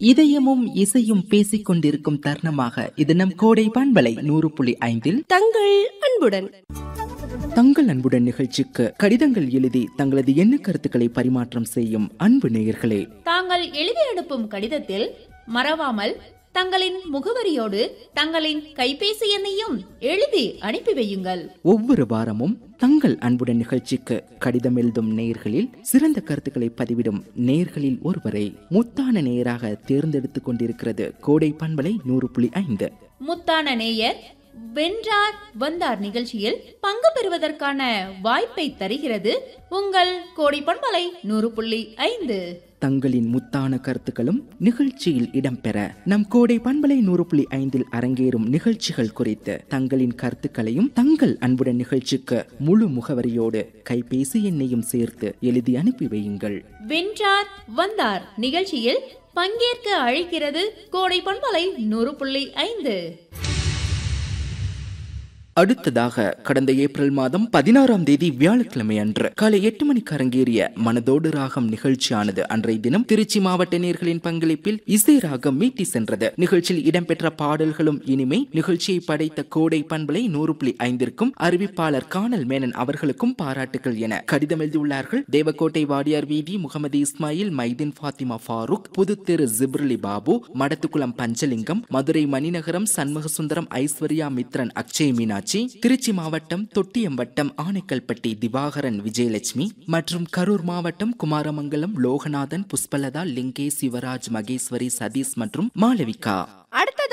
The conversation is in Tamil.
இதயமும் இசையும் பேசிக் கொண்டிருக்கும் தருணமாக இது நம் கோடை பண்பலை நூறு புள்ளி ஐந்தில் தங்கள் அன்புடன் தங்கள் அன்புடன் நிகழ்ச்சிக்கு கடிதங்கள் எழுதி தங்களது எண்ண கருத்துக்களை பரிமாற்றம் செய்யும் அன்பு நேயர்களே தாங்கள் எழுதி அனுப்பும் கடிதத்தில் மறவாமல் தங்களின் முகவரியோடு தங்களின் கைபேசி எண்ணையும் எழுதி அனுப்பி வையுங்கள் ஒவ்வொரு வாரமும் தங்கள் அன்புடன் நிகழ்ச்சிக்கு கடிதம் எழுதும் நேயர்களில் சிறந்த கருத்துக்களை பதிவிடும் நேயர்களில் ஒருவரை முத்தான நேயராக தேர்ந்தெடுத்துக் கொண்டிருக்கிறது கோடை பண்பலை நூறு புள்ளி ஐந்து முத்தான நேயர் வென்றார் வந்தார் நிகழ்ச்சியில் பங்கு பெறுவதற்கான வாய்ப்பை தருகிறது உங்கள் கோடி பண்பலை நூறு புள்ளி ஐந்து தங்களின் முத்தான கருத்துக்களும் நிகழ்ச்சியில் இடம்பெற நம் கோடை பண்பலை நூறு புள்ளி ஐந்தில் அரங்கேறும் நிகழ்ச்சிகள் குறித்து தங்களின் கருத்துக்களையும் தங்கள் அன்புடன் நிகழ்ச்சிக்கு முழு முகவரியோடு கைபேசி எண்ணையும் சேர்த்து எழுதி அனுப்பி வையுங்கள் வென்றார் வந்தார் நிகழ்ச்சியில் பங்கேற்க அழைக்கிறது கோடை பண்பலை நூறு புள்ளி ஐந்து அடுத்ததாக கடந்த ஏப்ரல் மாதம் பதினாறாம் தேதி வியாழக்கிழமை அன்று காலை எட்டு மணிக்கு அரங்கேறிய மனதோடு ராகம் நிகழ்ச்சியானது அன்றைய தினம் திருச்சி மாவட்ட நேர்களின் பங்களிப்பில் இசை ராகம் மீட்டி சென்றது நிகழ்ச்சியில் இடம்பெற்ற பாடல்களும் இனிமை நிகழ்ச்சியை படைத்த கோடை பண்பலை நூறு புள்ளி ஐந்திற்கும் அறிவிப்பாளர் கானல் மேனன் அவர்களுக்கும் பாராட்டுகள் என கடிதம் எழுதியுள்ளார்கள் தேவக்கோட்டை வாடியார் வீதி முகமது இஸ்மாயில் மைதீன் ஃபாத்திமா ஃபாரூக் புதுத்தெரு ஜிப்ரலி பாபு மடத்துக்குளம் பஞ்சலிங்கம் மதுரை மணிநகரம் சண்முகசுந்தரம் ஐஸ்வர்யா மித்ரன் அக்ஷய் மீனாட்சி திருச்சி மாவட்டம் தொட்டியம்பட்டம் ஆனைக்கல்பட்டி திவாகரன் விஜயலட்சுமி மற்றும் கரூர் மாவட்டம் குமாரமங்கலம் லோகநாதன் புஷ்பலதா லிங்கேஷ் சிவராஜ் மகேஸ்வரி சதீஷ் மற்றும் மாளவிகா அடுத்த